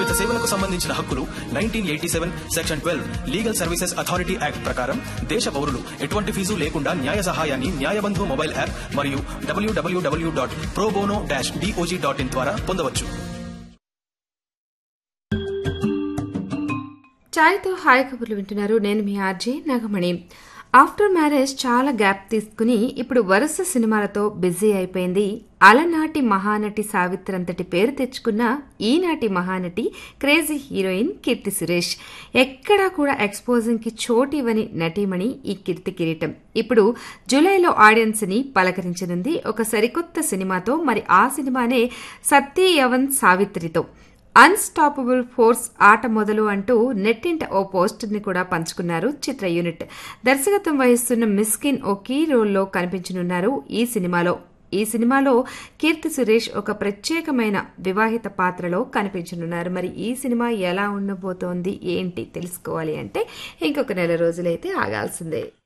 వ్యక్తిగత సేవలకు సంబంధించిన హక్కులు nineteen eighty seven section twelve legal services authority act ప్రకారం దేశ పౌరులు ఎటువంటి ఫీజు లేకుండా న్యాయ సహాయాన్ని న్యాయబంధు మొబైల్ యాప్ మరియు WWW dot probono dash DOJ dot in ద్వారా పొందవచ్చు ఛాయ్తో హాయ్ కబుర్లు వింటున్నారు నేను మీ ఆర్జే నాగమణి ఆఫ్టర్ మ్యారేజ్ చాలా గ్యాప్ తీసుకుని ఇప్పుడు వరుస సినిమాలతో బిజీ అయిపోయింది అలనాటి మహానటి సావిత్రి అంతటి పేరు తెచ్చుకున్న ఈనాటి మహానటి క్రేజీ హీరోయిన్ కీర్తి సురేష్ ఎక్కడా కూడా ఎక్స్పోజింగ్ కి చోటు ఇవ్వని నటీమణి ఈ కీర్తి కిరీటం ఇప్పుడు జూలైలో ఆడియన్స్ ని పలకరించనుంది ఒక సరికొత్త సినిమాతో మరి ఆ సినిమానే సత్యయవన్ సావిత్రితో అన్స్టాపబుల్ ఫోర్స్ ఆట మొదలు అంటూ నెట్టింట ఓ పోస్టర్ ని కూడా పంచుకున్నారు చిత్ర యూనిట్ దర్శకత్వం వహిస్తున్న మిస్కిన్ ఓ కీ రోల్లో కనిపించనున్నారు ఈ సినిమాలో ఈ సినిమాలో కీర్తి సురేష్ ఒక ప్రత్యేకమైన వివాహిత పాత్రలో కనిపించనున్నారు మరి ఈ సినిమా ఎలా ఉండబోతోంది ఏంటి తెలుసుకోవాలి అంటే ఇంకొక నెల రోజులైతే ఆగాల్సిందే